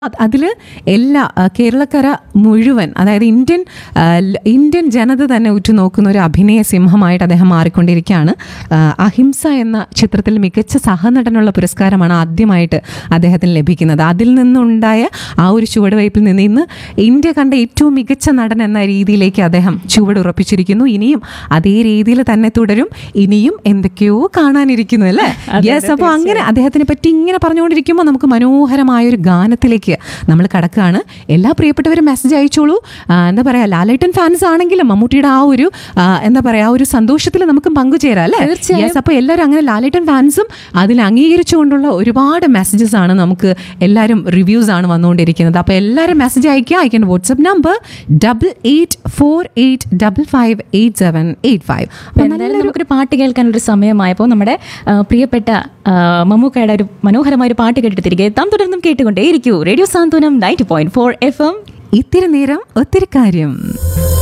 അതിൽ എല്ലാ ആ, കേരളക്കര മുഴുവൻ അതായത് ഇന്ത്യൻ ആ, ല- ഇന്ത്യൻ ജനത തന്നെ ഉറ്റുനോക്കുന്ന ഒരു അഭിനയ സിംഹമായിട്ട് അദ്ദേഹം മാറിക്കൊണ്ടിരിക്കുകയാണ് ആ, അഹിംസ എന്ന ചിത്രത്തിൽ മികച്ച സഹനടനുള്ള പുരസ്കാരമാണ് ആദ്യമായിട്ട് അദ്ദേഹത്തിന് ലഭിക്കുന്നത് അതിൽ നിന്നുണ്ടായ ആ ഒരു ചുവടുവയ്പിൽ നിന്ന് ഇന്ന് ഇന്ത്യ കണ്ട ഏറ്റവും മികച്ച നടൻ എന്ന രീതിയിലേക്ക് അദ്ദേഹം ചുവടുറപ്പിച്ചിരിക്കുന്നു ഇനിയും അതേ രീതിയിൽ തന്നെ തുടരും ഇനിയും എന്തൊക്കെയോ കാണാനിരിക്കുന്നു അല്ലേ യെസ് അപ്പോൾ അങ്ങനെ അദ്ദേഹത്തിനെ പറ്റി ഇങ്ങനെ പറഞ്ഞുകൊണ്ടിരിക്കുമ്പോൾ നമുക്ക് മനോഹരമായ ഒരു ഗാനത്തിലേക്ക് നമ്മൾ കടക്കുകയാണ് എല്ലാ പ്രിയപ്പെട്ടവരും മെസ്സേജ് അയച്ചോളൂ ആ, എന്താ പറയുക ലാലേട്ടൻ ഫാൻസ് ആണെങ്കിലും മമ്മൂട്ടിയുടെ ആ ഒരു ആ, എന്താ പറയുക ആ ഒരു സന്തോഷത്തിൽ നമുക്ക് പങ്കുചേരാം അല്ലേ തീർച്ചയായും. യെസ് അപ്പോൾ എല്ലാവരും അങ്ങനെ ലാലേട്ടൻ ഫാൻസും അതിൽ അംഗീകരിച്ചുകൊണ്ടുള്ള ഒരുപാട് മെസ്സേജസ് ആണ് നമുക്ക് എല്ലാവരും റിവ്യൂസ് ആണ് വന്നുകൊണ്ടിരിക്കുന്നത് അപ്പോൾ എല്ലാവരും മെസ്സേജ് അയക്കുക അയക്കേണ്ട WhatsApp number double eight four eight double five eight seven eight five അപ്പോൾ എന്തായാലും നമുക്കൊരു പാട്ട് കേൾക്കാൻ ഒരു സമയമായപ്പോൾ നമ്മുടെ ആ, പ്രിയപ്പെട്ട ആ, മമ്മൂക്കയുടെ ഒരു മനോഹരമായ ഒരു പാട്ട് കേട്ടിട്ട് തിരികെ എത്താം തുടർന്നും കേട്ടുകൊണ്ടേ ഇരിക്കൂ radio Santhwanam ninety point four F M ഇത്തിരി നേരം ഒത്തിരി കാര്യം